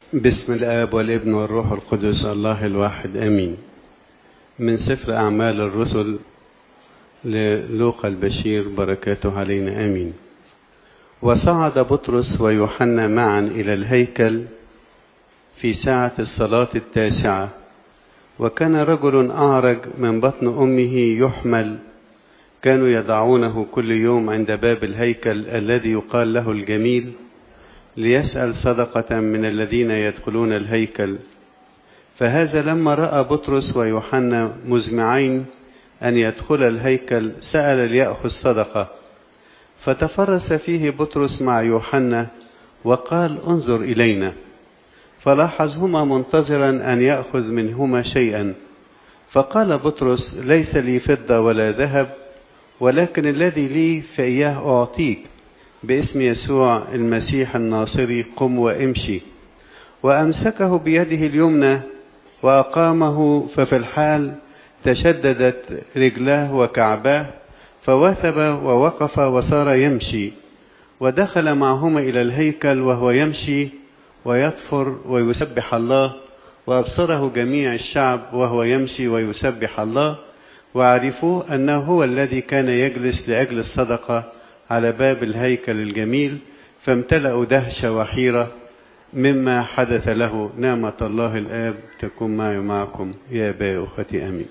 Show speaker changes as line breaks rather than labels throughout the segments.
بسم الآب والابن والروح القدس الله الواحد آمين من سفر أعمال الرسل للوقا البشير بركاته علينا آمين وصعد بطرس ويوحنا معا إلى الهيكل في ساعة الصلاة التاسعة وكان رجل أعرج من بطن أمه يحمل كانوا يضعونه كل يوم عند باب الهيكل الذي يقال له الجميل ليسأل صدقة من الذين يدخلون الهيكل فهذا لما رأى بطرس ويوحنا مزمعين أن يدخل الهيكل سأل ليأخذ صدقة فتفرس فيه بطرس مع يوحنا وقال انظر إلينا فلاحظهما منتظرا أن يأخذ منهما شيئا فقال بطرس ليس لي فضة ولا ذهب ولكن الذي لي فإياه أعطيك باسم يسوع المسيح الناصري قم وامشي وأمسكه بيده اليمنى وأقامه ففي الحال تشددت رجلاه وكعباه فوثب ووقف وصار يمشي ودخل معهما إلى الهيكل وهو يمشي ويطفر ويسبح الله وأبصره جميع الشعب وهو يمشي ويسبح الله وعرفوه أنه هو الذي كان يجلس لأجل الصدقة على باب الهيكل الجميل فامتلأوا دهشة وحيرة مما حدث له نعمة الله الآب تكون معي ومعكم يا أباء أختي أمين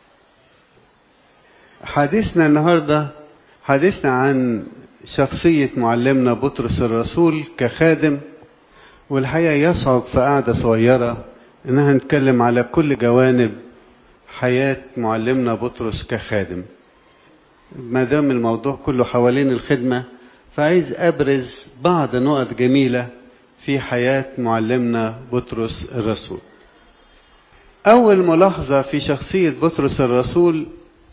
حديثنا النهاردة حديثنا عن شخصية معلمنا بطرس الرسول كخادم والحقيقة يصعب في قعدة صغيرة إنها نتكلم على كل جوانب حياة معلمنا بطرس كخادم ما دام الموضوع كله حوالين الخدمة فعايز أبرز بعض نقط جميلة في حياة معلمنا بطرس الرسول أول ملاحظة في شخصية بطرس الرسول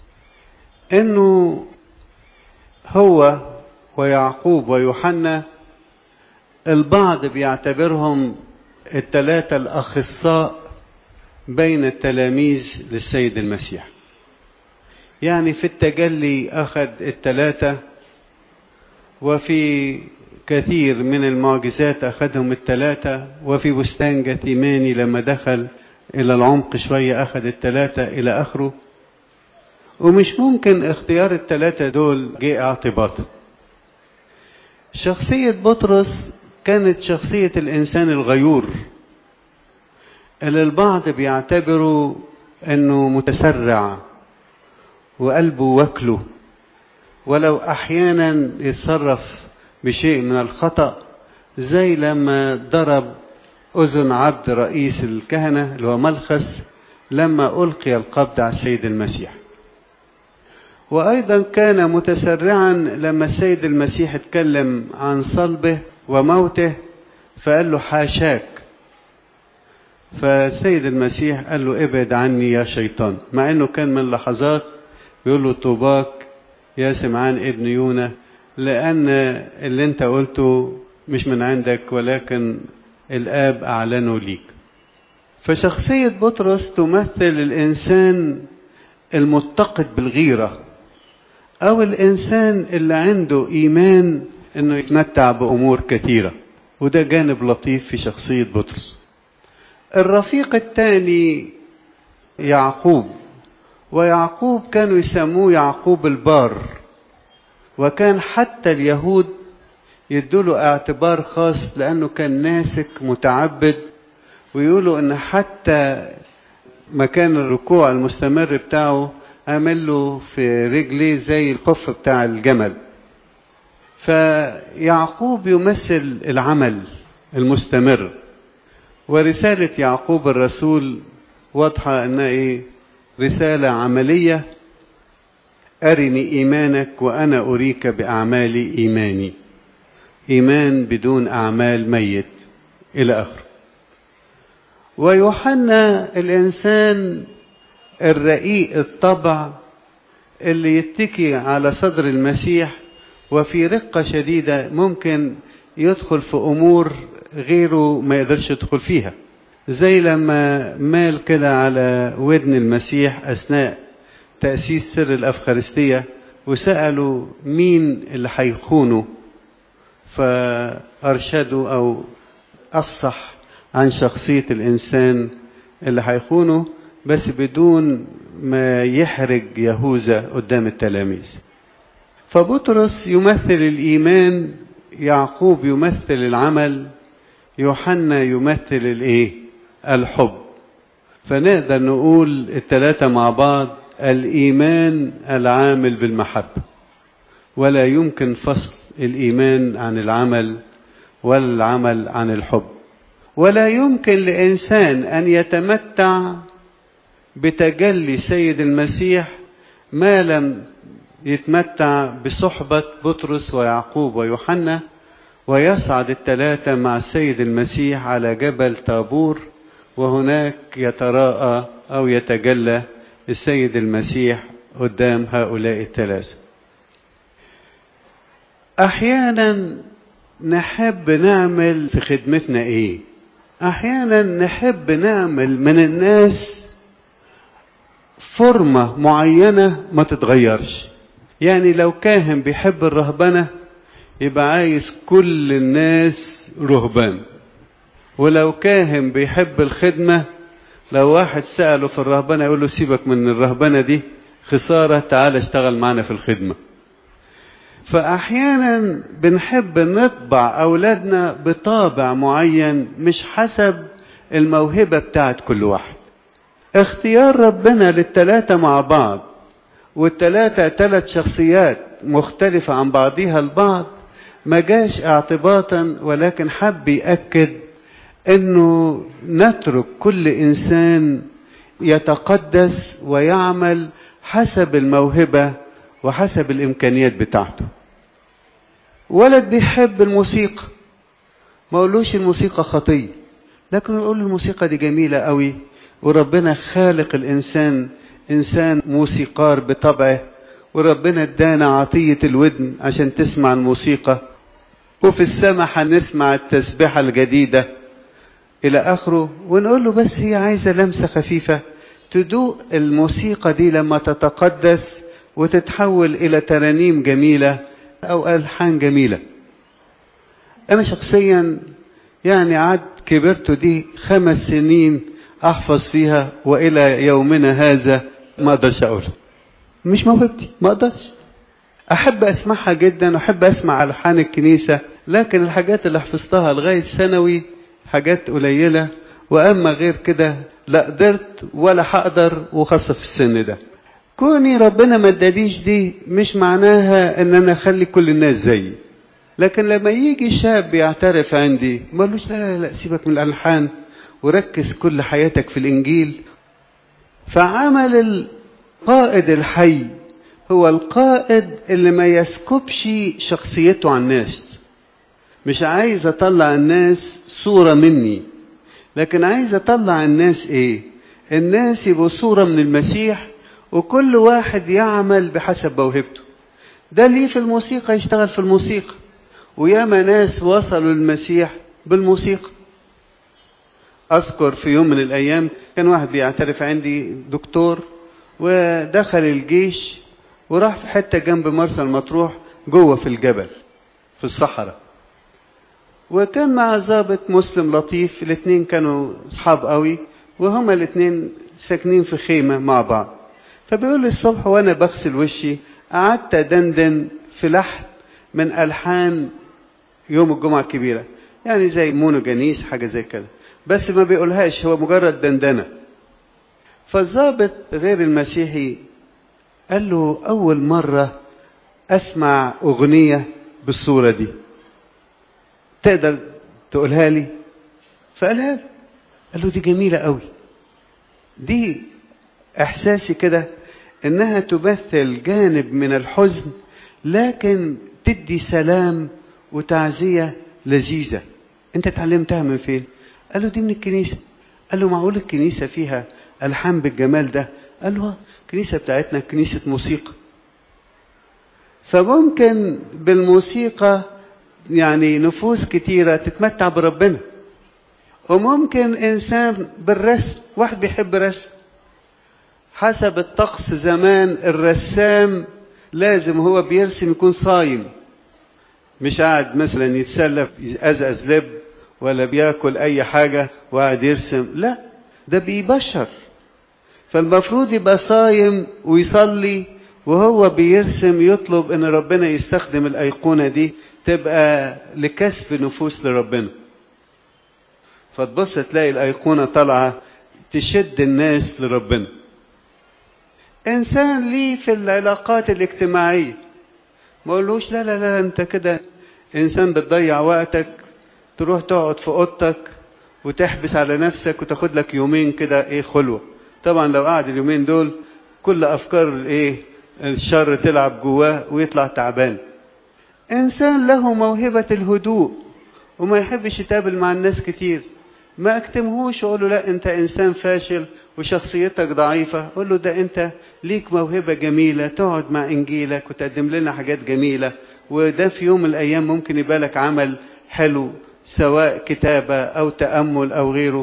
إنه هو ويعقوب ويوحنا البعض بيعتبرهم الثلاثة الأخصاء بين التلاميذ للسيد المسيح يعني في التجلي أخذ الثلاثة وفي كثير من المعجزات أخذهم الثلاثة وفي بستان جثيماني لما دخل إلى العمق شوية أخذ الثلاثة إلى آخره ومش ممكن اختيار الثلاثة دول جه اعتباطا شخصية بطرس كانت شخصية الإنسان الغيور اللي البعض بيعتبروا أنه متسرع وقلبه وكله ولو أحيانا يتصرف بشيء من الخطأ زي لما ضرب أذن عبد رئيس الكهنة اللي هو ملخس لما ألقي القبض على السيد المسيح وأيضا كان متسرعا لما السيد المسيح اتكلم عن صلبه وموته فقال له حاشاك فالسيد المسيح قال له ابعد عني يا شيطان مع انه كان من لحظات بيقول له طوباك يا سمعان ابن يونا لان اللي انت قلته مش من عندك ولكن الاب اعلنه ليك فشخصيه بطرس تمثل الانسان المتقد بالغيره او الانسان اللي عنده ايمان انه يتمتع بامور كثيره وده جانب لطيف في شخصيه بطرس الرفيق الثاني يعقوب ويعقوب كانوا يسموه يعقوب البار وكان حتى اليهود يدوله اعتبار خاص لانه كان ناسك متعبد ويقولوا ان حتى مكان الركوع المستمر بتاعه عمل له في رجليه زي الخف بتاع الجمل فيعقوب يمثل العمل المستمر ورسالة يعقوب الرسول واضحة انها ايه رسالة عملية أرني إيمانك وأنا أريك بأعمال إيماني إيمان بدون أعمال ميت إلى آخره ويوحنا الإنسان الرقيق الطبع اللي يتكي على صدر المسيح وفي رقة شديدة ممكن يدخل في أمور غيره ما يقدرش يدخل فيها زي لما مال كده على ودن المسيح أثناء تأسيس سر الأفخارستية وسألوا مين اللي هيخونه فأرشدوا أو أفصح عن شخصية الإنسان اللي هيخونه بس بدون ما يحرج يهوذا قدام التلاميذ فبطرس يمثل الإيمان يعقوب يمثل العمل يوحنا يمثل الايه الحب فنقدر نقول الثلاثة مع بعض الإيمان العامل بالمحبة ولا يمكن فصل الإيمان عن العمل ولا العمل عن الحب ولا يمكن لإنسان أن يتمتع بتجلي سيد المسيح ما لم يتمتع بصحبة بطرس ويعقوب ويوحنا ويصعد الثلاثة مع السيد المسيح على جبل طابور وهناك يتراءى أو يتجلى السيد المسيح قدام هؤلاء الثلاثة أحيانا نحب نعمل في خدمتنا إيه أحيانا نحب نعمل من الناس فورمة معينة ما تتغيرش يعني لو كاهن بيحب الرهبنة يبقى عايز كل الناس رهبان ولو كاهن بيحب الخدمة لو واحد سأله في الرهبنة يقول له سيبك من الرهبنة دي خسارة تعال اشتغل معنا في الخدمة فأحيانا بنحب نطبع أولادنا بطابع معين مش حسب الموهبة بتاعت كل واحد اختيار ربنا للتلاتة مع بعض والتلاتة تلات شخصيات مختلفة عن بعضها البعض ما جاش اعتباطا ولكن حب يأكد انه نترك كل انسان يتقدس ويعمل حسب الموهبة وحسب الامكانيات بتاعته ولد بيحب الموسيقى ما قولوش الموسيقى خطية لكن نقول الموسيقى دي جميلة قوي وربنا خالق الانسان انسان موسيقار بطبعه وربنا ادانا عطية الودن عشان تسمع الموسيقى وفي السماء هنسمع التسبيحة الجديدة إلى آخره ونقول له بس هي عايزة لمسة خفيفة تدوق الموسيقى دي لما تتقدس وتتحول إلى ترانيم جميلة أو ألحان جميلة أنا شخصيا يعني عاد كبرت دي خمس سنين أحفظ فيها وإلى يومنا هذا ما أقدرش أقولها مش موهبتي ما أقدرش أحب أسمعها جدا وأحب أسمع ألحان الكنيسة لكن الحاجات اللي حفظتها لغاية ثانوي حاجات قليلة وأما غير كده لا قدرت ولا هقدر وخاصة في السن ده كوني ربنا ما اداليش دي مش معناها ان انا اخلي كل الناس زيي لكن لما يجي شاب يعترف عندي ما قالوش لا لا لا سيبك من الالحان وركز كل حياتك في الانجيل فعمل القائد الحي هو القائد اللي ما يسكبش شخصيته عن الناس مش عايز اطلع الناس صورة مني لكن عايز اطلع الناس ايه الناس يبقوا صورة من المسيح وكل واحد يعمل بحسب موهبته ده ليه في الموسيقى يشتغل في الموسيقى وياما ناس وصلوا للمسيح بالموسيقى اذكر في يوم من الايام كان واحد بيعترف عندي دكتور ودخل الجيش وراح في حتة جنب مرسى المطروح جوه في الجبل في الصحراء وكان مع ضابط مسلم لطيف الاثنين كانوا اصحاب قوي وهما الاثنين ساكنين في خيمة مع بعض فبيقول لي الصبح وانا بغسل وشي قعدت ادندن في لحن من الحان يوم الجمعة الكبيرة يعني زي مونو جنيس حاجة زي كده بس ما بيقولهاش هو مجرد دندنة فالضابط غير المسيحي قال له أول مرة أسمع أغنية بالصورة دي تقدر تقولها لي فقالها له قال له دي جميلة قوي دي إحساسي كده إنها تمثل جانب من الحزن لكن تدي سلام وتعزية لذيذة أنت اتعلمتها من فين؟ قال له دي من الكنيسة قال له معقول الكنيسة فيها ألحان بالجمال ده قال له الكنيسة بتاعتنا كنيسة موسيقى فممكن بالموسيقى يعني نفوس كتيرة تتمتع بربنا وممكن إنسان بالرسم واحد بيحب رسم حسب الطقس زمان الرسام لازم هو بيرسم يكون صايم مش قاعد مثلا يتسلف يزقزقز لب ولا بياكل اي حاجة وقاعد يرسم لا ده بيبشر فالمفروض يبقى صايم ويصلي وهو بيرسم يطلب ان ربنا يستخدم الايقونة دي تبقى لكسب نفوس لربنا فتبص تلاقي الايقونة طالعة تشد الناس لربنا انسان ليه في العلاقات الاجتماعية ما قولوش لا لا لا انت كده انسان بتضيع وقتك تروح تقعد في اوضتك وتحبس على نفسك وتاخد لك يومين كده ايه خلوة طبعا لو قعد اليومين دول كل افكار الايه الشر تلعب جواه ويطلع تعبان انسان له موهبة الهدوء وما يحبش يتقابل مع الناس كتير ما اكتمهوش واقول له لا انت انسان فاشل وشخصيتك ضعيفة قول له ده انت ليك موهبة جميلة تقعد مع انجيلك وتقدم لنا حاجات جميلة وده في يوم من الايام ممكن يبقى لك عمل حلو سواء كتابة او تأمل او غيره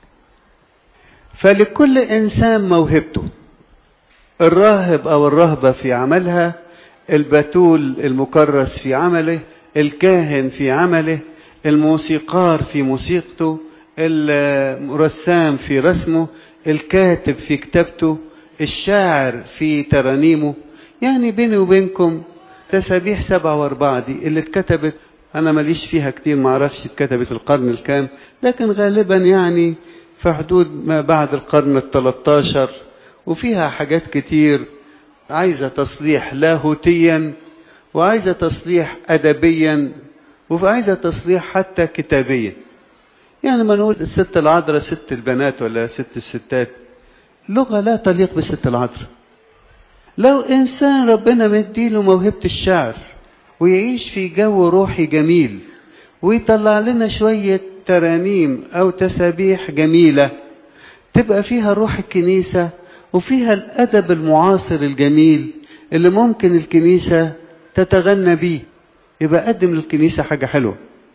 فلكل انسان موهبته الراهب او الرهبة في عملها البتول المكرس في عمله الكاهن في عمله الموسيقار في موسيقته الرسام في رسمه الكاتب في كتابته الشاعر في ترانيمه يعني بيني وبينكم تسابيح سبعة واربعة دي اللي اتكتبت انا ماليش فيها كتير معرفش اتكتبت في القرن الكام لكن غالبا يعني في حدود ما بعد القرن التلتاشر وفيها حاجات كتير عايزة تصليح لاهوتيا وعايزة تصليح أدبيا وعايزة تصليح حتى كتابيا يعني ما نقول الست العذراء ست البنات ولا ست الستات لغة لا تليق بالست العذراء لو إنسان ربنا مديله موهبة الشعر ويعيش في جو روحي جميل ويطلع لنا شوية ترانيم أو تسابيح جميلة تبقى فيها روح الكنيسة وفيها الأدب المعاصر الجميل اللي ممكن الكنيسة تتغنى بيه يبقى قدم للكنيسة حاجة حلوة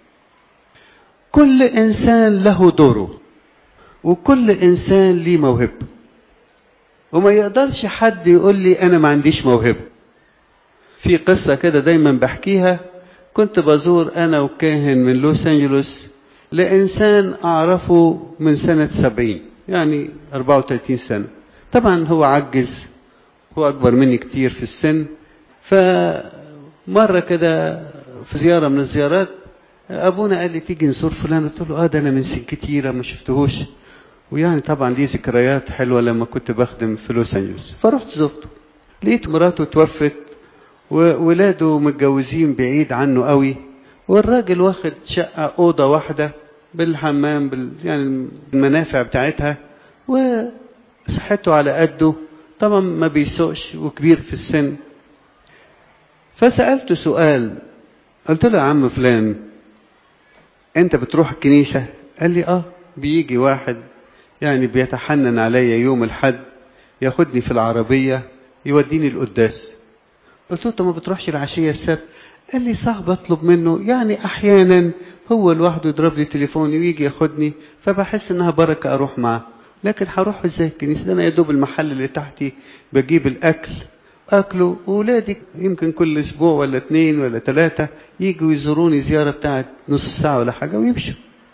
كل إنسان له دوره وكل إنسان ليه موهبة وما يقدرش حد يقول لي أنا ما عنديش موهبة في قصة كده دايما بحكيها كنت بزور أنا وكاهن من لوس أنجلوس لإنسان أعرفه من سنة سبعين يعني 34 سنة طبعا هو عجز هو أكبر مني كتير في السن فمرة كده في زيارة من الزيارات أبونا قال لي تيجي نزور فلان قلت له آه ده أنا من سن كتيرة ما شفتهوش ويعني طبعا دي ذكريات حلوة لما كنت بخدم في لوس أنجلوس فرحت زرته لقيت مراته توفت وولاده متجوزين بعيد عنه قوي والراجل واخد شقة أوضة واحدة بالحمام بال يعني المنافع بتاعتها وصحته على قده طبعا ما بيسوقش وكبير في السن فسألته سؤال قلت له يا عم فلان انت بتروح الكنيسة قال لي اه بيجي واحد يعني بيتحنن عليا يوم الحد ياخدني في العربية يوديني القداس قلت له طب ما بتروحش العشية السبت قال لي صعب اطلب منه يعني احيانا هو لوحده يضرب لي تليفوني ويجي ياخدني فبحس انها بركة اروح معاه لكن هروح ازاي الكنيسة ده انا يا دوب المحل اللي تحتي بجيب الاكل اكله واولادي يمكن كل اسبوع ولا اتنين ولا تلاتة يجوا يزوروني زيارة بتاعت نص ساعة ولا حاجة ويمشوا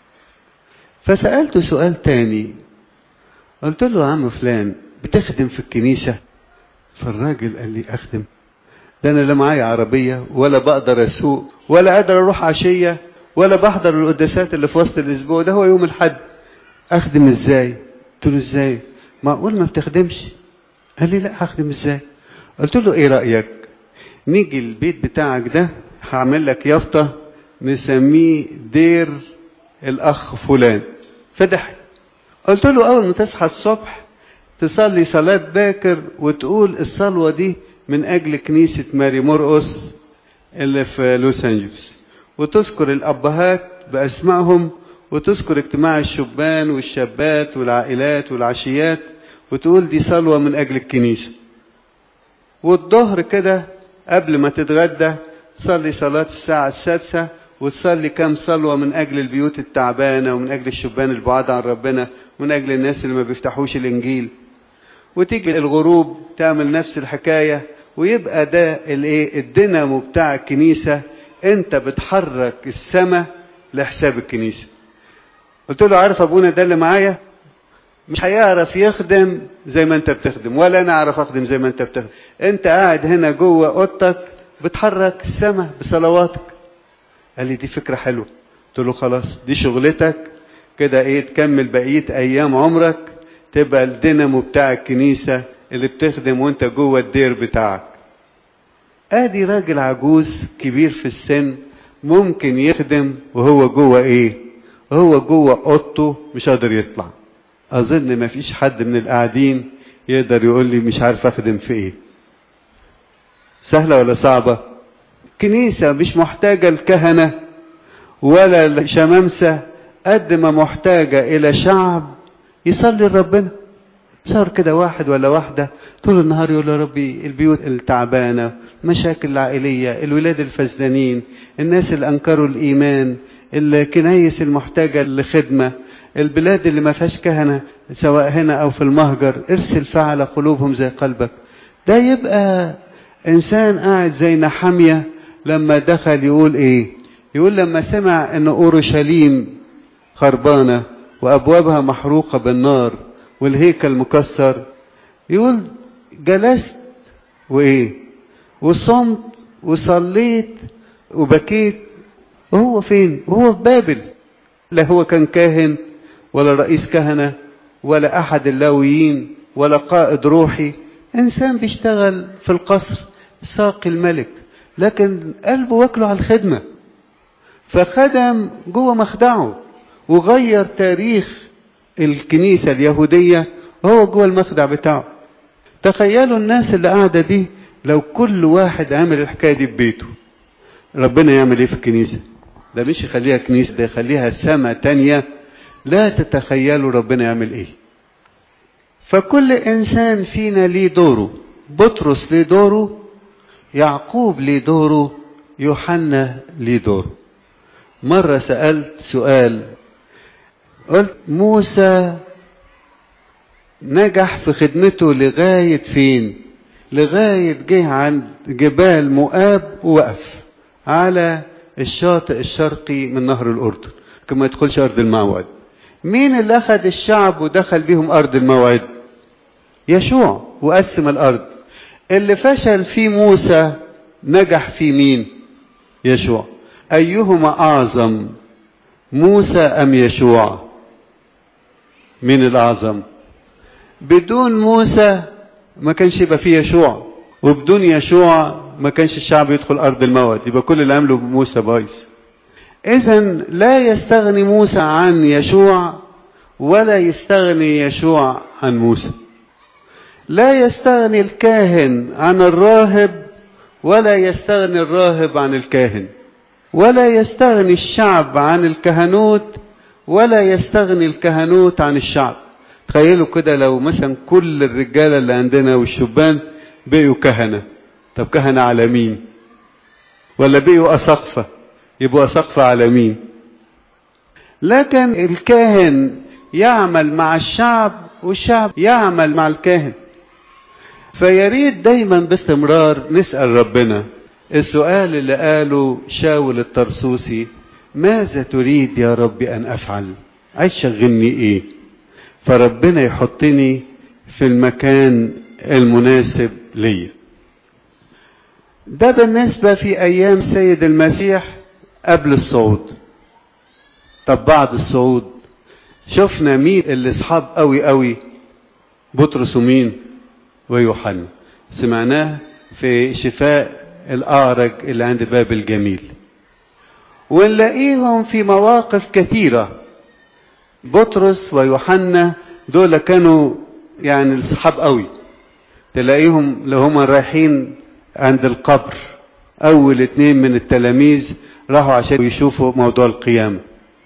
فسألته سؤال تاني قلت له يا عم فلان بتخدم في الكنيسة فالراجل قال لي اخدم ده انا لا معايا عربية ولا بقدر اسوق ولا قادر اروح عشية ولا بحضر القداسات اللي في وسط الاسبوع ده هو يوم الحد اخدم ازاي قلت له ازاي معقول ما بتخدمش قال لي لا هخدم ازاي قلت له ايه رأيك نيجي البيت بتاعك ده هعمل لك يافطة نسميه دير الاخ فلان فضحك قلت له اول ما تصحى الصبح تصلي صلاة باكر وتقول الصلوة دي من اجل كنيسة ماري مرقس اللي في لوس انجلوس وتذكر الابهات باسمائهم وتذكر اجتماع الشبان والشابات والعائلات والعشيات وتقول دي صلوة من اجل الكنيسة والظهر كده قبل ما تتغدى تصلي صلاة الساعة السادسة وتصلي كام صلوة من أجل البيوت التعبانة ومن أجل الشبان البعاد عن ربنا ومن أجل الناس اللي ما بيفتحوش الإنجيل وتيجي الغروب تعمل نفس الحكاية ويبقى ده الايه الدينامو بتاع الكنيسة انت بتحرك السماء لحساب الكنيسة قلت له عارف ابونا ده اللي معايا مش هيعرف يخدم زي ما انت بتخدم ولا انا اعرف اخدم زي ما انت بتخدم انت قاعد هنا جوه اوضتك بتحرك السماء بصلواتك قال لي دي فكره حلوه قلت له خلاص دي شغلتك كده ايه تكمل بقيه ايام عمرك تبقى الدينامو بتاع الكنيسه اللي بتخدم وانت جوه الدير بتاعك ادي راجل عجوز كبير في السن ممكن يخدم وهو جوه ايه هو جوه اوضته مش قادر يطلع اظن ما فيش حد من القاعدين يقدر يقول لي مش عارف اخدم في ايه سهله ولا صعبه كنيسه مش محتاجه الكهنه ولا الشمامسه قد ما محتاجه الى شعب يصلي لربنا صار كده واحد ولا واحدة طول النهار يقول يا ربي البيوت التعبانة مشاكل العائلية الولاد الفسدانين الناس اللي أنكروا الإيمان الكنايس المحتاجة لخدمة البلاد اللي ما فيهاش كهنة سواء هنا أو في المهجر ارسل فعل قلوبهم زي قلبك ده يبقى إنسان قاعد زي نحمية لما دخل يقول إيه يقول لما سمع أن أورشليم خربانة وأبوابها محروقة بالنار والهيكل مكسر يقول جلست وايه وصمت وصليت وبكيت وهو فين وهو في بابل لا هو كان كاهن ولا رئيس كهنة ولا أحد اللاويين ولا قائد روحي إنسان بيشتغل في القصر ساقي الملك لكن قلبه واكله على الخدمة فخدم جوه مخدعه وغير تاريخ الكنيسة اليهودية وهو جوه المخدع بتاعه تخيلوا الناس اللي قاعدة دي لو كل واحد عمل الحكاية دي في بيته ربنا يعمل ايه في الكنيسة ده مش يخليها كنيسة ده يخليها سما تانية لا تتخيلوا ربنا يعمل ايه فكل انسان فينا ليه دوره بطرس ليه دوره يعقوب ليه دوره يوحنا ليه دوره مرة سألت سؤال قلت موسى نجح في خدمته لغاية فين لغاية جه عند جبال مؤاب ووقف على الشاطئ الشرقي من نهر الأردن كما يدخلش أرض الموعد مين اللي أخذ الشعب ودخل بيهم أرض الموعد يشوع وقسم الأرض اللي فشل فيه موسى نجح في مين يشوع أيهما أعظم موسى أم يشوع مين الأعظم بدون موسى ما كانش يبقى فيه يشوع وبدون يشوع ما كانش الشعب يدخل أرض الموت يبقى كل اللي عمله موسى بايظ إذا لا يستغني موسى عن يشوع ولا يستغني يشوع عن موسى لا يستغني الكاهن عن الراهب ولا يستغني الراهب عن الكاهن ولا يستغني الشعب عن الكهنوت ولا يستغني الكهنوت عن الشعب تخيلوا كده لو مثلا كل الرجاله اللي عندنا والشبان بقوا كهنه طب كهنه على مين ولا بقوا اساقفه يبقوا اساقفه على مين لكن الكاهن يعمل مع الشعب والشعب يعمل مع الكاهن فياريت دايما باستمرار نسال ربنا السؤال اللي قاله شاول الطرسوسي ماذا تريد يا رب ان افعل عايز شغلني ايه فربنا يحطني في المكان المناسب ليا ده بالنسبة في أيام سيد المسيح قبل الصعود طب بعد الصعود شفنا مين اللي اصحاب قوي قوي بطرس ومين ويوحنا سمعناه في شفاء الأعرج اللي عند باب الجميل ونلاقيهم في مواقف كثيرة بطرس ويوحنا دول كانوا يعني الصحاب قوي تلاقيهم لو هما رايحين عند القبر أول اتنين من التلاميذ راحوا عشان يشوفوا موضوع القيامة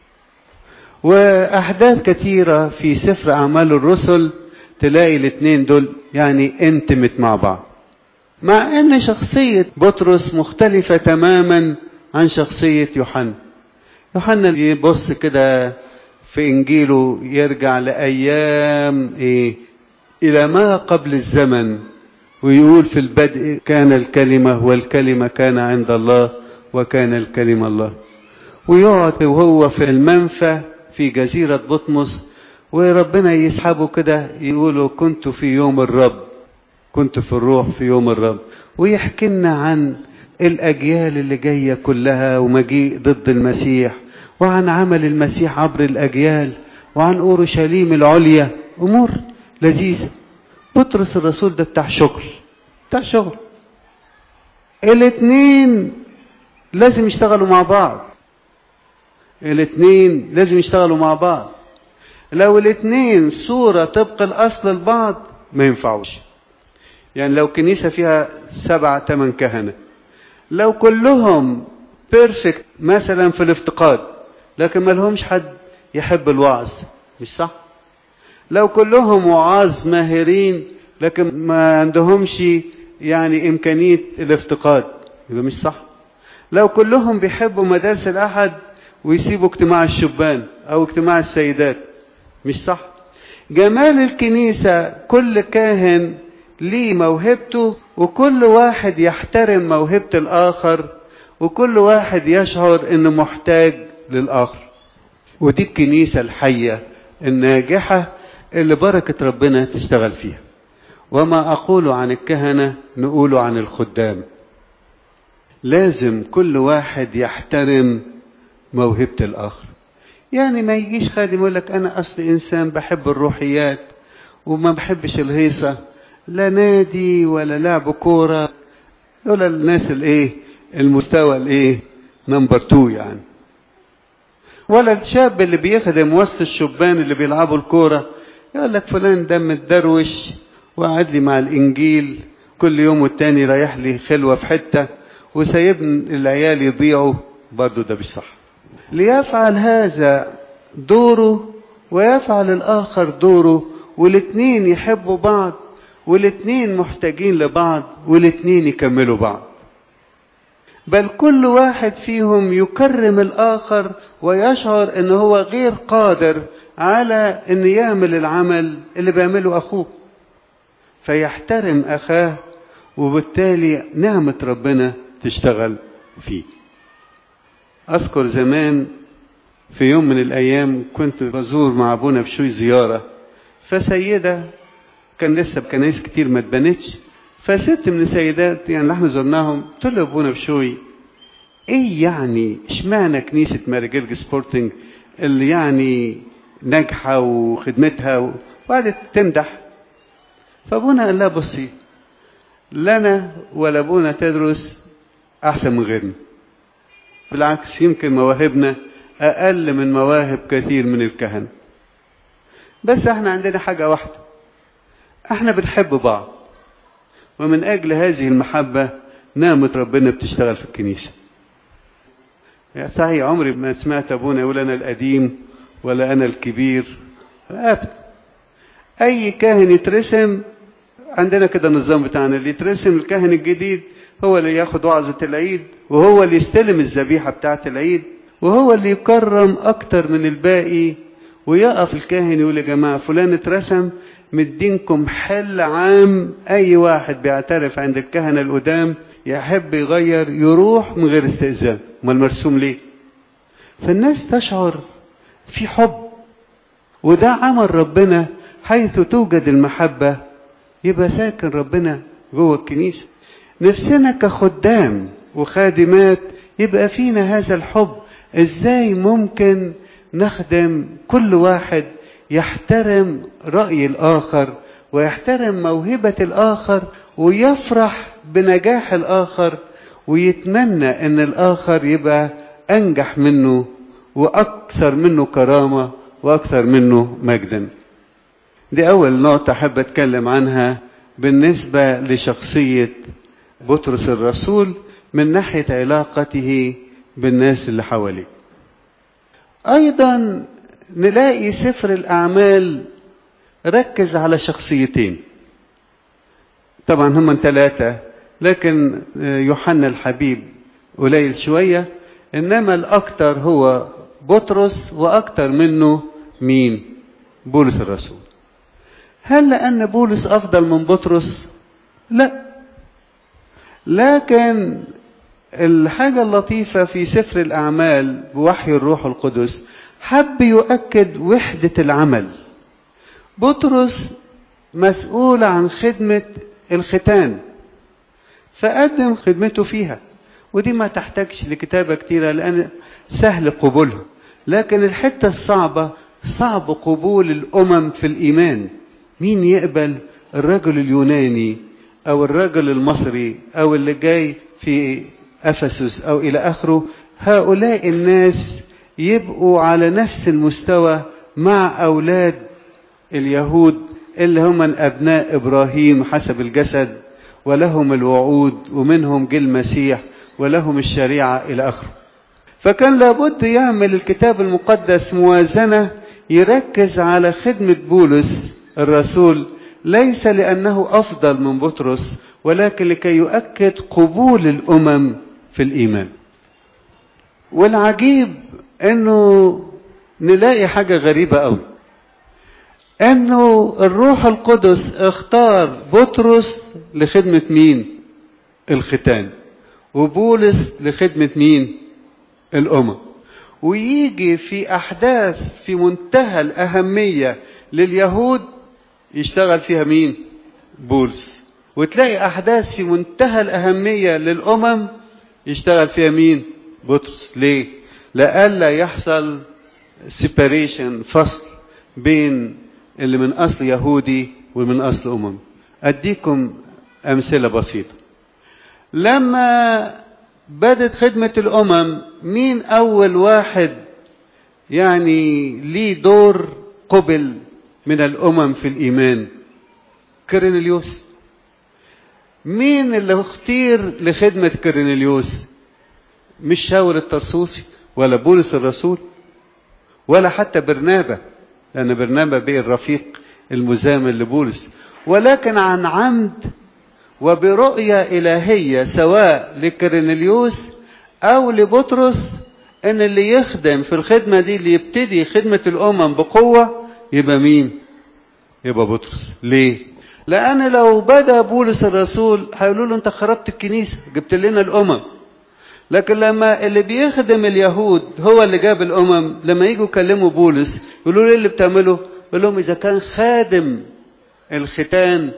وأحداث كثيرة في سفر أعمال الرسل تلاقي الاتنين دول يعني انتمت مع بعض مع ان شخصية بطرس مختلفة تماما عن شخصية يوحنا يوحنا يبص كده في انجيله يرجع لايام ايه الى ما قبل الزمن ويقول في البدء كان الكلمة والكلمة كان عند الله وكان الكلمة الله ويقعد وهو في المنفى في جزيرة بطمس وربنا يسحبه كده يقولوا كنت في يوم الرب كنت في الروح في يوم الرب ويحكي لنا عن الأجيال اللي جاية كلها ومجيء ضد المسيح وعن عمل المسيح عبر الأجيال وعن أورشليم العليا أمور لذيذة بطرس الرسول ده بتاع شغل بتاع شغل الاثنين لازم يشتغلوا مع بعض الاثنين لازم يشتغلوا مع بعض لو الاثنين صورة طبق الأصل لبعض ما ينفعوش يعني لو كنيسة فيها سبعة ثمان كهنة لو كلهم بيرفكت مثلا في الافتقاد لكن ما لهمش حد يحب الوعظ مش صح لو كلهم وعاظ ماهرين لكن ما عندهمش يعني إمكانية الافتقاد يبقى مش صح لو كلهم بيحبوا مدارس الأحد ويسيبوا اجتماع الشبان أو اجتماع السيدات مش صح جمال الكنيسة كل كاهن ليه موهبته وكل واحد يحترم موهبة الآخر وكل واحد يشعر انه محتاج للآخر ودي الكنيسة الحية الناجحة اللي بركة ربنا تشتغل فيها وما أقول عن الكهنة نقوله عن الخدام لازم كل واحد يحترم موهبة الآخر يعني ما يجيش خادم يقول لك أنا أصل إنسان بحب الروحيات وما بحبش الهيصة لا نادي ولا لعب كورة دول الناس الايه المستوى الايه نمبر 2 يعني ولا الشاب اللي بيخدم وسط الشبان اللي بيلعبوا الكورة يقول لك فلان ده متدروش وقعد لي مع الانجيل كل يوم والتاني رايح لي خلوة في حتة وسايبني العيال يضيعوا برضه ده مش صح ليفعل هذا دوره ويفعل الآخر دوره والاتنين يحبوا بعض والاتنين محتاجين لبعض والاتنين يكملوا بعض بل كل واحد فيهم يكرم الآخر ويشعر ان هو غير قادر على ان يعمل العمل اللي بيعمله اخوه فيحترم اخاه وبالتالي نعمة ربنا تشتغل فيه اذكر زمان في يوم من الايام كنت بزور مع ابونا بشوي زيارة فسيدة كان لسه بكنايس كتير ما اتبنتش فست من السيدات يعني اللي احنا زرناهم قلت له ابونا بشوي ايه يعني اشمعنى كنيسة ماري جرج سبورتنج اللي يعني ناجحة وخدمتها وقعدت تمدح فابونا قال لها بصي لا انا ولا ابونا تدرس احسن من غيرنا بالعكس يمكن مواهبنا اقل من مواهب كثير من الكهنة بس احنا عندنا حاجة واحدة احنا بنحب بعض ومن اجل هذه المحبة نعمة ربنا بتشتغل في الكنيسة يا صحيح عمري ما سمعت ابونا يقول انا القديم ولا انا الكبير ابدا اي كاهن يترسم عندنا كده النظام بتاعنا اللي يترسم الكاهن الجديد هو اللي ياخد وعظة العيد وهو اللي يستلم الذبيحة بتاعة العيد وهو اللي يكرم اكتر من الباقي ويقف الكاهن يقول يا جماعة فلان اترسم مدينكم حل عام اي واحد بيعترف عند الكهنة القدام يحب يغير يروح من غير استئذان ما المرسوم ليه فالناس تشعر في حب وده عمل ربنا حيث توجد المحبة يبقى ساكن ربنا جوه الكنيسة نفسنا كخدام وخادمات يبقى فينا هذا الحب ازاي ممكن نخدم كل واحد يحترم رأي الآخر ويحترم موهبة الآخر ويفرح بنجاح الآخر ويتمنى أن الآخر يبقى أنجح منه وأكثر منه كرامة وأكثر منه مجدا دي أول نقطة أحب أتكلم عنها بالنسبة لشخصية بطرس الرسول من ناحية علاقته بالناس اللي حواليه أيضا نلاقي سفر الأعمال ركز على شخصيتين طبعا هم ثلاثة لكن يوحنا الحبيب قليل شوية إنما الأكثر هو بطرس وأكثر منه مين بولس الرسول هل لأن بولس أفضل من بطرس لا لكن الحاجة اللطيفة في سفر الأعمال بوحي الروح القدس حب يؤكد وحدة العمل بطرس مسؤول عن خدمة الختان فقدم خدمته فيها ودي ما تحتاجش لكتابة كتيرة لأن سهل قبولها لكن الحتة الصعبة صعب قبول الأمم في الإيمان مين يقبل الرجل اليوناني أو الرجل المصري أو اللي جاي في أفسس أو إلى آخره هؤلاء الناس يبقوا على نفس المستوى مع أولاد اليهود اللي هم من أبناء إبراهيم حسب الجسد ولهم الوعود ومنهم جه المسيح ولهم الشريعة إلى آخره فكان لابد يعمل الكتاب المقدس موازنة يركز على خدمة بولس الرسول ليس لأنه أفضل من بطرس ولكن لكي يؤكد قبول الأمم في الإيمان والعجيب أنه نلاقي حاجة غريبة أوي أنه الروح القدس اختار بطرس لخدمة مين؟ الختان وبولس لخدمة مين؟ الأمم ويجي في أحداث في منتهى الأهمية لليهود يشتغل فيها مين؟ بولس وتلاقي أحداث في منتهى الأهمية للأمم يشتغل فيها مين؟ بطرس ليه؟ لئلا يحصل سيباريشن فصل بين اللي من أصل يهودي ومن أصل أمم أديكم أمثلة بسيطة لما بدت خدمة الأمم مين أول واحد يعني ليه دور قبل من الأمم في الإيمان كرنليوس مين اللي اختير لخدمة كرنليوس مش شاول الترسوسي ولا بولس الرسول ولا حتى برنابة لأن برنابة بقي الرفيق المزامن لبولس ولكن عن عمد وبرؤية إلهية سواء لكرنليوس أو لبطرس إن اللي يخدم في الخدمة دي اللي يبتدي خدمة الأمم بقوة يبقى مين؟ يبقى بطرس ليه؟ لأن لو بدأ بولس الرسول هيقولوا له أنت خربت الكنيسة جبت لنا الأمم لكن لما اللي بيخدم اليهود هو اللي جاب الأمم لما يجوا يكلموا بولس يقولوا له إيه اللي بتعمله؟ يقول لهم إذا كان خادم الختان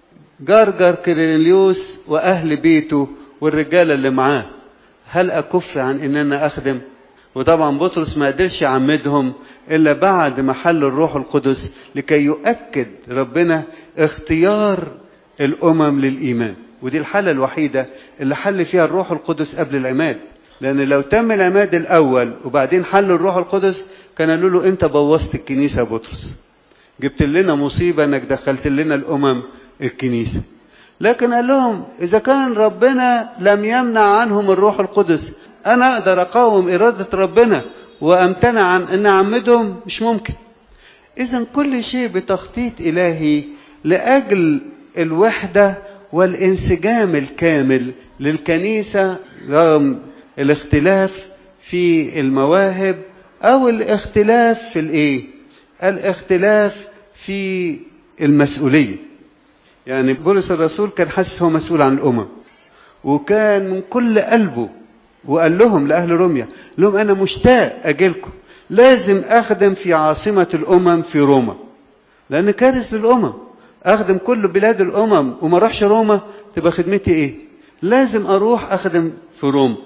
جرجر كيرليوس وأهل بيته والرجالة اللي معاه هل أكف عن إن أنا أخدم؟ وطبعا بطرس ما قدرش يعمدهم إلا بعد ما حل الروح القدس لكي يؤكد ربنا اختيار الأمم للإيمان ودي الحالة الوحيدة اللي حل فيها الروح القدس قبل العماد لأن لو تم العماد الأول وبعدين حل الروح القدس كان قالوا له أنت بوظت الكنيسة يا بطرس جبت لنا مصيبة أنك دخلت لنا الأمم الكنيسة لكن قال لهم إذا كان ربنا لم يمنع عنهم الروح القدس أنا أقدر أقاوم إرادة ربنا وأمتنع عن أن أعمدهم مش ممكن إذا كل شيء بتخطيط إلهي لأجل الوحدة والانسجام الكامل للكنيسة رغم الاختلاف في المواهب أو الاختلاف في الإيه؟ الاختلاف في المسؤولية يعني بولس الرسول كان حاسس هو مسؤول عن الأمم وكان من كل قلبه وقال لهم لأهل روميا لهم أنا مشتاق أجيلكم لازم أخدم في عاصمة الأمم في روما لأن كارث للأمم أخدم كل بلاد الأمم وما أروحش روما تبقى خدمتي إيه لازم أروح أخدم في روما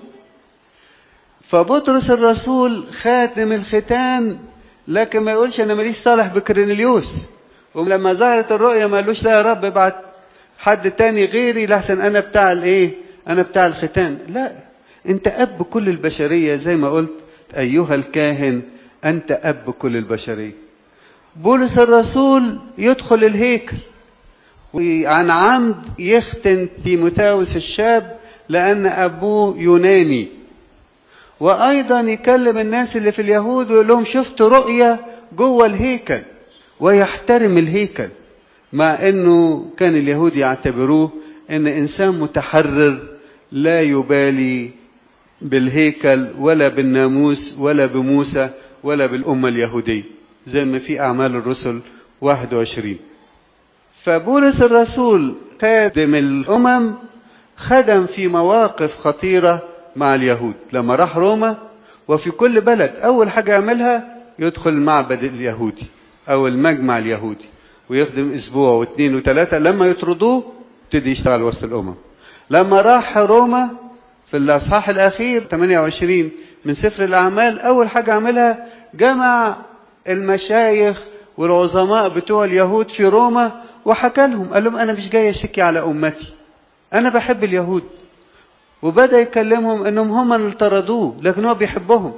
فبطرس الرسول خاتم الختان لكن ما يقولش أنا ماليش صالح بكرينيليوس ولما ظهرت الرؤية ما قالوش لا يا رب ابعت حد تاني غيري لحسن أنا بتاع الإيه أنا بتاع الختان لا أنت أب كل البشرية زي ما قلت أيها الكاهن أنت أب كل البشرية بولس الرسول يدخل الهيكل وعن عمد يختن تيموثاوس الشاب لأن أبوه يوناني وأيضا يكلم الناس اللي في اليهود ويقول لهم شفت رؤية جوه الهيكل ويحترم الهيكل مع أنه كان اليهود يعتبروه أن إنسان متحرر لا يبالي بالهيكل ولا بالناموس ولا بموسى ولا بالأمة اليهودية زي ما في أعمال الرسل 21 فبولس الرسول خادم الأمم خدم في مواقف خطيرة مع اليهود لما راح روما وفي كل بلد أول حاجة يعملها يدخل المعبد اليهودي أو المجمع اليهودي ويخدم أسبوع واثنين وثلاثة لما يطردوه ابتدي يشتغل وسط الأمم لما راح روما في الأصحاح الأخير 28 من سفر الأعمال أول حاجة عملها جمع المشايخ والعظماء بتوع اليهود في روما وحكى لهم قال لهم أنا مش جاي أشكي على أمتي أنا بحب اليهود وبدأ يكلمهم أنهم هم اللي طردوه لكن هو بيحبهم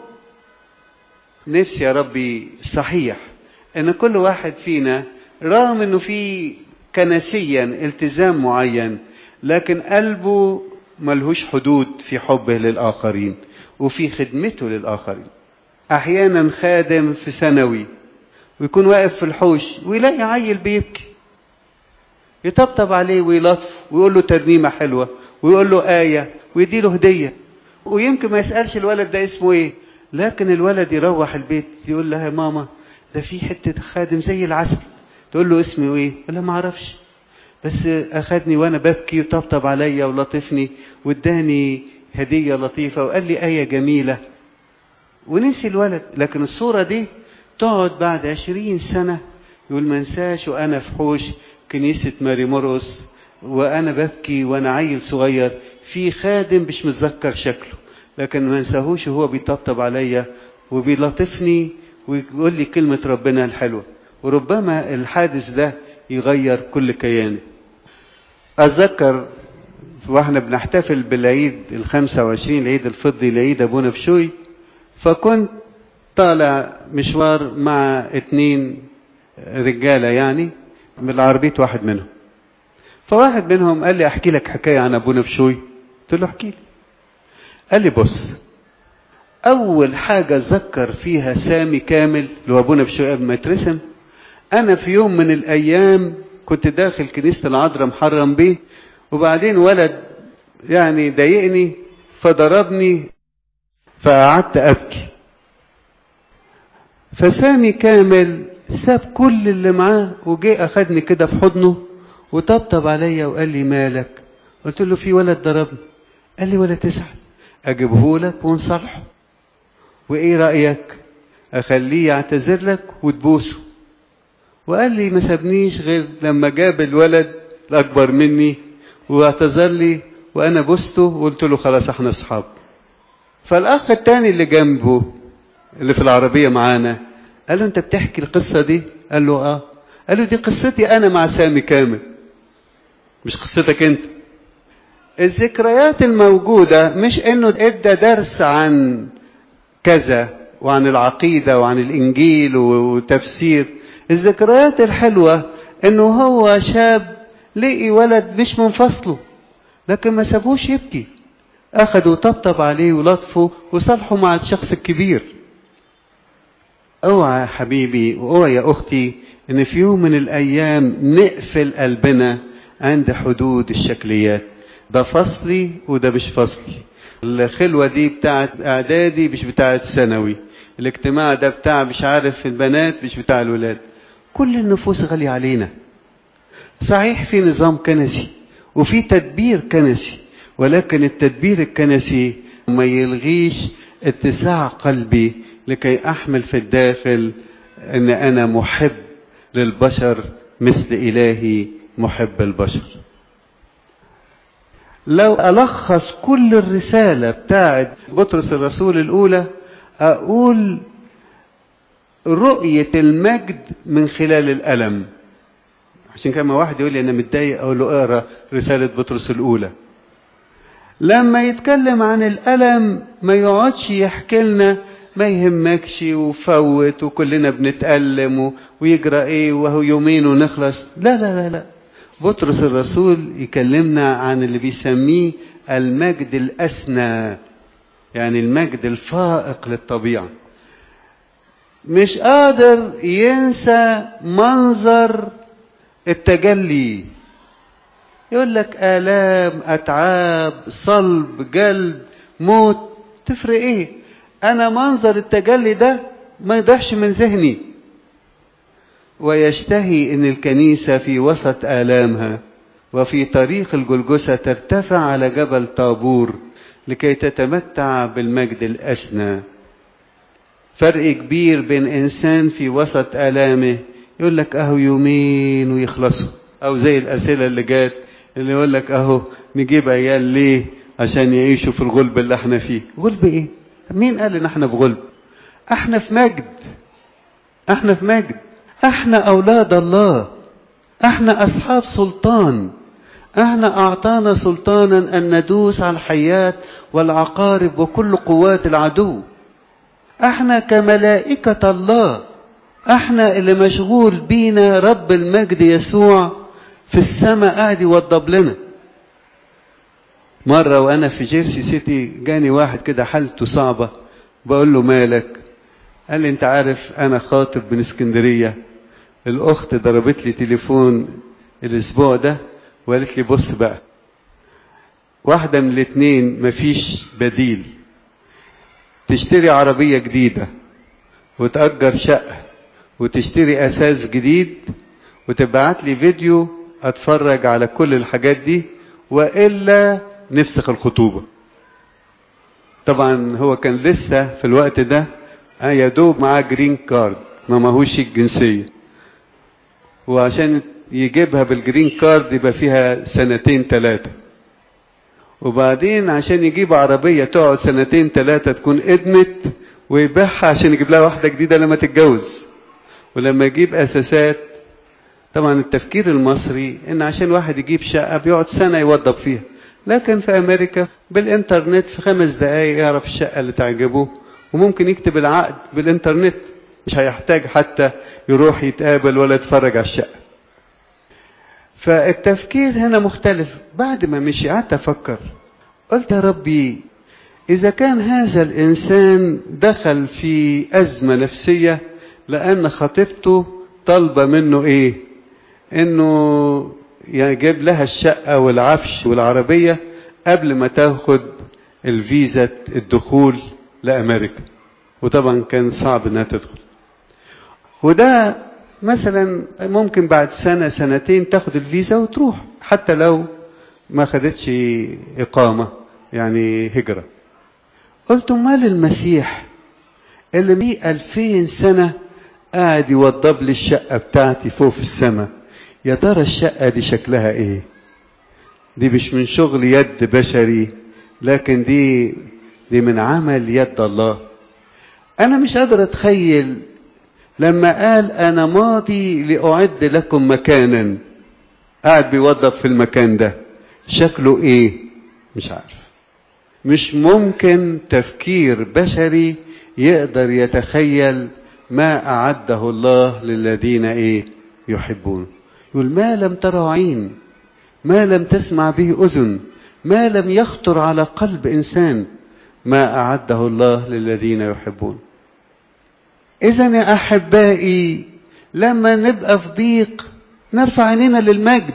نفسي يا ربي صحيح أن كل واحد فينا رغم أنه في كنسيا التزام معين لكن قلبه ملهوش حدود في حبه للآخرين وفي خدمته للآخرين أحيانا خادم في ثانوي ويكون واقف في الحوش ويلاقي عيل بيبكي يطبطب عليه ويلطف ويقول له ترنيمة حلوة ويقول له آية ويديله هدية ويمكن ما يسألش الولد ده اسمه ايه لكن الولد يروح البيت يقول لها يا ماما ده في حتة خادم زي العسل تقول له اسمه ايه يقول لها ما اعرفش بس اخدني وانا ببكي وطبطب عليا ولطفني واداني هدية لطيفة وقال لي آية جميلة ونسي الولد لكن الصورة دي تقعد بعد عشرين سنة يقول ما انساش وانا في حوش كنيسة ماري مرقس وانا ببكي وانا عيل صغير في خادم مش متذكر شكله لكن ما انساهوش وهو بيطبطب عليا وبيلطفني ويقول لي كلمة ربنا الحلوة وربما الحادث ده يغير كل كياني أتذكر واحنا بنحتفل بالعيد الخمسة وعشرين العيد الفضي العيد أبونا بشوي فكنت طالع مشوار مع اتنين رجالة يعني من عربية واحد منهم فواحد منهم قال لي احكي لك حكاية عن ابونا بشوي قلت له احكي لي قال لي بص اول حاجة اتذكر فيها سامي كامل اللي هو ابونا بشوي قبل ما يترسم انا في يوم من الايام كنت داخل كنيسة العذراء محرم بيه وبعدين ولد يعني ضايقني فضربني فقعدت ابكي فسامي كامل ساب كل اللي معاه وجه اخدني كده في حضنه وطبطب عليا وقال لي مالك قلت له في ولد ضربني قال لي ولا تزعل اجيبه لك ونصالحه وايه رايك اخليه يعتذر لك وتبوسه وقال لي ما سابنيش غير لما جاب الولد الاكبر مني واعتذر لي وانا بوسته وقلت له خلاص احنا اصحاب فالاخ التاني اللي جنبه اللي في العربيه معانا قال له انت بتحكي القصه دي قال له اه قال له دي قصتي انا مع سامي كامل مش قصتك انت الذكريات الموجودة مش انه ادى درس عن كذا وعن العقيدة وعن الانجيل وتفسير الذكريات الحلوة انه هو شاب لقي ولد مش من فصله لكن ما سابوش يبكي اخده وطبطب عليه ولطفه وصالحه مع الشخص الكبير اوعى يا حبيبي واوعى يا اختي ان في يوم من الايام نقفل قلبنا عند حدود الشكليات ده فصلي وده مش فصلي الخلوة دي بتاعت اعدادي مش بتاعت ثانوي الاجتماع ده بتاع مش عارف البنات مش بتاع الولاد كل النفوس غالية علينا صحيح في نظام كنسي وفي تدبير كنسي ولكن التدبير الكنسي ما يلغيش اتساع قلبي لكي احمل في الداخل ان انا محب للبشر مثل الهي محب البشر لو ألخص كل الرسالة بتاعت بطرس الرسول الأولى أقول رؤية المجد من خلال الألم عشان كما واحد يقول لي أنا متضايق أقول له اقرا رسالة بطرس الأولى لما يتكلم عن الألم ما يقعدش يحكي لنا ما يهمكش وفوت وكلنا بنتألم ويجرى ايه وهو يومين ونخلص لا لا لا لا بطرس الرسول يكلمنا عن اللي بيسميه المجد الأسنى يعني المجد الفائق للطبيعة مش قادر ينسى منظر التجلي يقول لك آلام أتعاب صلب جلد موت تفرق ايه انا منظر التجلي ده ما يضحش من ذهني ويشتهي ان الكنيسة في وسط آلامها وفي طريق الجلجسة ترتفع على جبل طابور لكي تتمتع بالمجد الأسنى فرق كبير بين إنسان في وسط آلامه يقول لك أهو يومين ويخلصوا أو زي الأسئلة اللي جات اللي يقول لك أهو نجيب عيال ليه عشان يعيشوا في الغلب اللي احنا فيه غلب ايه مين قال ان احنا في غلب احنا في مجد احنا في مجد احنا اولاد الله احنا اصحاب سلطان احنا اعطانا سلطانا ان ندوس على الحيات والعقارب وكل قوات العدو احنا كملائكة الله احنا اللي مشغول بينا رب المجد يسوع في السماء قاعد يوضب لنا مرة وأنا في جيرسي سيتي جاني واحد كده حالته صعبة بقول له مالك قال لي أنت عارف أنا خاطب من اسكندرية الأخت ضربت لي تليفون الأسبوع ده وقالت لي بص بقى واحدة من الاتنين مفيش بديل تشتري عربية جديدة وتأجر شقة وتشتري أساس جديد وتبعت لي فيديو أتفرج على كل الحاجات دي وإلا نفسخ الخطوبة طبعا هو كان لسه في الوقت ده يا دوب معاه جرين كارد ما ماهوش الجنسية وعشان يجيبها بالجرين كارد يبقى فيها سنتين ثلاثة وبعدين عشان يجيب عربية تقعد سنتين ثلاثة تكون ادمت ويبيعها عشان يجيب لها واحدة جديدة لما تتجوز ولما يجيب أساسات طبعا التفكير المصري ان عشان واحد يجيب شقة بيقعد سنة يوضب فيها لكن في امريكا بالانترنت في خمس دقايق يعرف الشقة اللي تعجبه وممكن يكتب العقد بالانترنت مش هيحتاج حتى يروح يتقابل ولا يتفرج على الشقة فالتفكير هنا مختلف بعد ما مشي قعدت افكر قلت يا ربي اذا كان هذا الانسان دخل في ازمة نفسية لان خطيبته طالبة منه ايه انه يجيب لها الشقة والعفش والعربية قبل ما تاخد الفيزا الدخول لأمريكا وطبعا كان صعب انها تدخل وده مثلا ممكن بعد سنة سنتين تاخد الفيزا وتروح حتى لو ما خدتش إقامة يعني هجرة قلت مال المسيح اللي بيه ألفين سنة قاعد يوضب لي الشقة بتاعتي فوق في السماء يا ترى الشقة دي شكلها ايه دي مش من شغل يد بشري لكن دي دي من عمل يد الله انا مش قادر اتخيل لما قال انا ماضي لاعد لكم مكانا قاعد بيوضب في المكان ده شكله ايه مش عارف مش ممكن تفكير بشري يقدر يتخيل ما أعده الله للذين إيه يحبون يقول ما لم تره عين ما لم تسمع به أذن ما لم يخطر على قلب إنسان ما أعده الله للذين يحبون إذا يا أحبائي لما نبقى في ضيق نرفع عينينا للمجد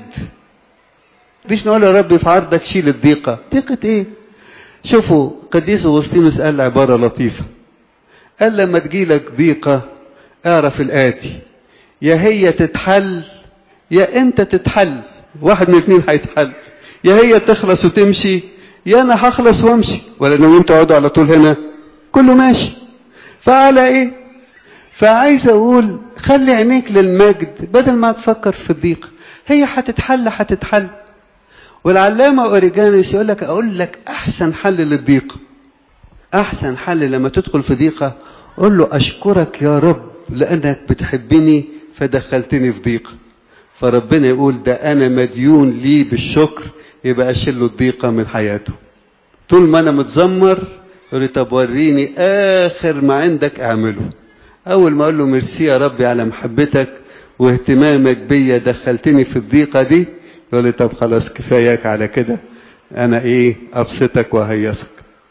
مش نقول يا رب في عرضك شيل الضيقة ضيقة إيه شوفوا قديس أغسطينوس قال عبارة لطيفة قال لما تجيلك ضيقة اعرف الآتي يا هي تتحل يا انت تتحل واحد من الاثنين هيتحل يا هي تخلص وتمشي يا انا هخلص وامشي ولا لو انتوا تقعدوا على طول هنا كله ماشي فعلى ايه فعايز اقول خلي عينيك للمجد بدل ما تفكر في الضيق هي هتتحل هتتحل والعلامة أوريجانيس يقول لك أقول لك أحسن حل للضيق أحسن حل لما تدخل في ضيقة قول له أشكرك يا رب لأنك بتحبني فدخلتني في ضيقة فربنا يقول ده أنا مديون لي بالشكر يبقى أشيل له الضيقة من حياته طول ما أنا متذمر يقول لي طب وريني آخر ما عندك أعمله أول ما أقول له ميرسي يا ربي على محبتك واهتمامك بيا دخلتني في الضيقة دي يقول لي طب خلاص كفاياك على كده أنا إيه أبسطك وهيصك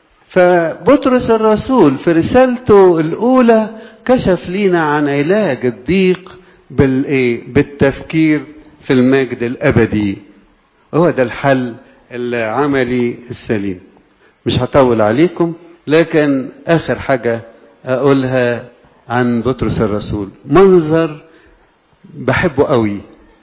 فبطرس الرسول في رسالته الأولى كشف لينا عن علاج الضيق بالإيه؟ بالتفكير في المجد الأبدي هو ده الحل العملي السليم مش هطول عليكم لكن آخر حاجة أقولها عن بطرس الرسول منظر بحبه قوي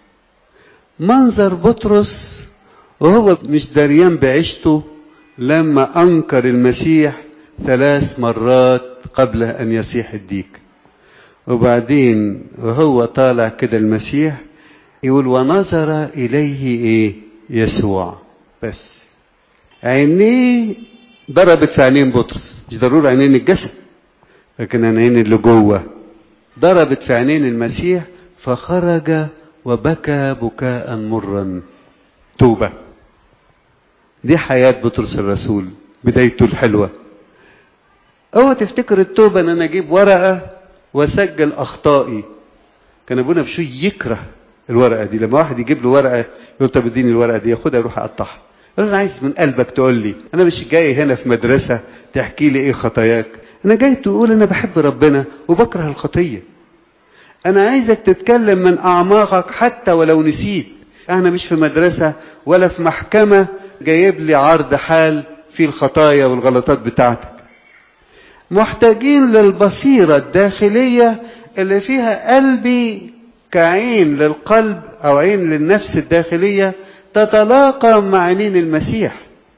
منظر بطرس وهو مش دريان بعيشته لما أنكر المسيح ثلاث مرات قبل أن يصيح الديك وبعدين وهو طالع كده المسيح يقول ونظر إليه إيه يسوع بس عينيه ضربت في عينين بطرس مش ضروري عينين الجسد لكن عينين اللي جوه ضربت في عينين المسيح فخرج وبكى بكاء مرا توبة دي حياة بطرس الرسول بدايته الحلوة اوعى تفتكر التوبة ان انا اجيب ورقة واسجل اخطائي كان ابونا بشوي يكره الورقة دي لما واحد يجيب له ورقة يقول طب اديني الورقة دي ياخدها يروح اقطعها يقول انا عايز من قلبك تقول لي انا مش جاي هنا في مدرسة تحكي لي ايه خطاياك انا جاي تقول انا بحب ربنا وبكره الخطية انا عايزك تتكلم من اعماقك حتى ولو نسيت انا مش في مدرسة ولا في محكمة جايب لي عرض حال في الخطايا والغلطات بتاعتك محتاجين للبصيرة الداخلية اللي فيها قلبي كعين للقلب أو عين للنفس الداخلية تتلاقى مع عينين المسيح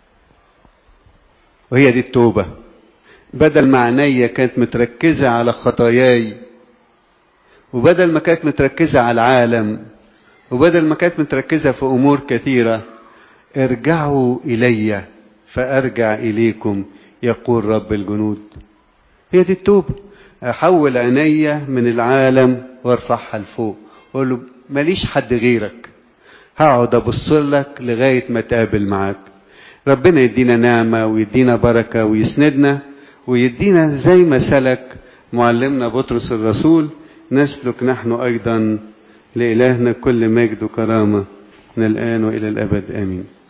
وهي دي التوبة بدل ما عينيا كانت متركزة على خطاياي وبدل ما كانت متركزة على العالم وبدل ما كانت متركزة في أمور كثيرة ارجعوا إلي فأرجع إليكم يقول رب الجنود هي دي التوبة أحول عينيا من العالم وارفعها لفوق واقول له ماليش حد غيرك هقعد ابص لك لغايه ما اتقابل معاك ربنا يدينا نعمه ويدينا بركه ويسندنا ويدينا زي ما سلك معلمنا بطرس الرسول نسلك نحن ايضا لالهنا كل مجد وكرامه من الان والى الابد امين